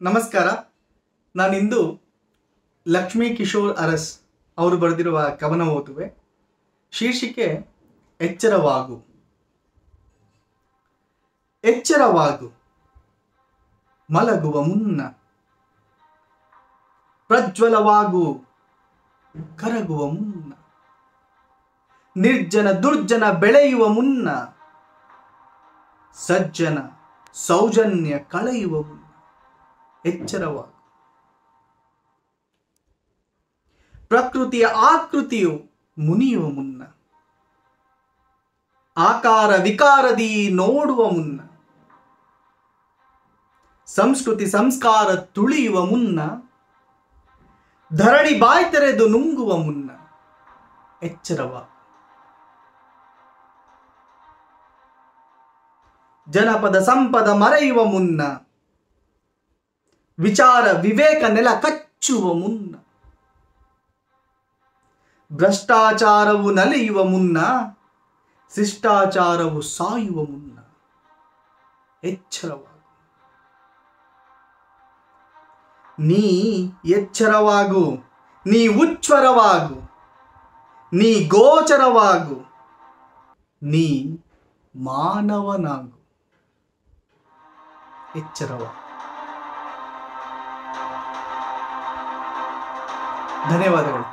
ನಮಸ್ಕಾರ ನಾನಿಂದು ಲಕ್ಷ್ಮೀ ಕಿಶೋರ್ ಅರಸ್ ಅವರು ಬರೆದಿರುವ ಕವನ ಓದುವೆ ಶೀರ್ಷಿಕೆ ಎಚ್ಚರವಾಗು ಎಚ್ಚರವಾಗು ಮಲಗುವ ಮುನ್ನ ಪ್ರಜ್ವಲವಾಗು ಕರಗುವ ಮುನ್ನ ನಿರ್ಜನ ದುರ್ಜನ ಬೆಳೆಯುವ ಮುನ್ನ ಸಜ್ಜನ ಸೌಜನ್ಯ ಕಳೆಯುವ ಮುನ್ನ ಎಚ್ಚರವಾಗು ಪ್ರಕೃತಿಯ ಆಕೃತಿಯು ಮುನಿಯುವ ಮುನ್ನ ಆಕಾರ ವಿಕಾರದಿ ನೋಡುವ ಮುನ್ನ ಸಂಸ್ಕೃತಿ ಸಂಸ್ಕಾರ ತುಳಿಯುವ ಮುನ್ನ ಧರಣಿ ಬಾಯಿ ತೆರೆದು ನುಂಗುವ ಮುನ್ನ ಎಚ್ಚರವಾಗು ಜನಪದ ಸಂಪದ ಮರೆಯುವ ಮುನ್ನ ವಿಚಾರ ವಿವೇಕ ನೆಲ ಕಚ್ಚುವ ಮುನ್ನ ಭ್ರಷ್ಟಾಚಾರವು ನಲಿಯುವ ಮುನ್ನ ಶಿಷ್ಟಾಚಾರವು ಸಾಯುವ ಮುನ್ನ ಎಚ್ಚರವಾಗು ನೀ ಎಚ್ಚರವಾಗು ನೀ ಉಚ್ಛ್ವರವಾಗು ನೀ ಗೋಚರವಾಗು ನೀ ಮಾನವನಾಗು ಎಚ್ಚರವಾಗು ಧನ್ಯವಾದಗಳು